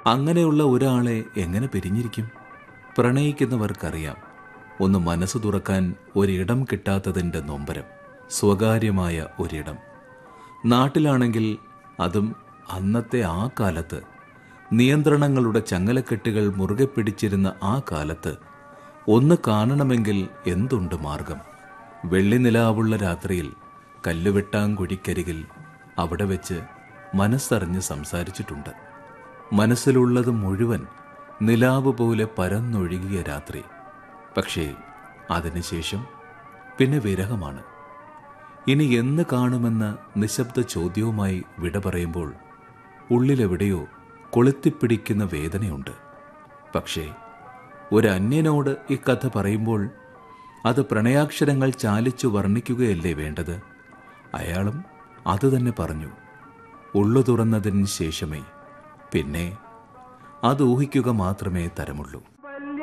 അങ്ങനെയുള്ള ഒരാളെ എങ്ങനെ പിരിഞ്ഞിരിക്കും പ്രണയിക്കുന്നവർക്കറിയാം ഒന്ന് മനസ്സ് തുറക്കാൻ ഒരിടം കിട്ടാത്തതിൻ്റെ നൊമ്പരം സ്വകാര്യമായ ഒരിടം നാട്ടിലാണെങ്കിൽ അതും അന്നത്തെ ആ കാലത്ത് നിയന്ത്രണങ്ങളുടെ ചങ്ങലക്കെട്ടുകൾ മുറുകെ പിടിച്ചിരുന്ന ആ കാലത്ത് ഒന്ന് കാണണമെങ്കിൽ എന്തുണ്ട് മാർഗം വെള്ളി നിലാവുള്ള രാത്രിയിൽ കല്ലുവെട്ടാങ്കുഴിക്കരികിൽ അവിടെ വെച്ച് മനസ്സറിഞ്ഞ് സംസാരിച്ചിട്ടുണ്ട് മനസ്സിലുള്ളത് മുഴുവൻ നിലാവ് പോലെ പരന്നൊഴുകിയ രാത്രി പക്ഷേ അതിനുശേഷം പിന്നെ വിരഹമാണ് ഇനി എന്ന് കാണുമെന്ന നിശബ്ദ ചോദ്യവുമായി വിട പറയുമ്പോൾ ഉള്ളിലെവിടെയോ കൊളുത്തിപ്പിടിക്കുന്ന വേദനയുണ്ട് പക്ഷേ ഒരു അന്യനോട് ഈ കഥ പറയുമ്പോൾ അത് പ്രണയാക്ഷരങ്ങൾ ചാലിച്ചു വർണ്ണിക്കുകയല്ലേ വേണ്ടത് അയാളും അതുതന്നെ പറഞ്ഞു ഉള്ളു തുറന്നതിന് ശേഷമേ പിന്നെ അത് ഊഹിക്കുക മാത്രമേ തരമുള്ളൂ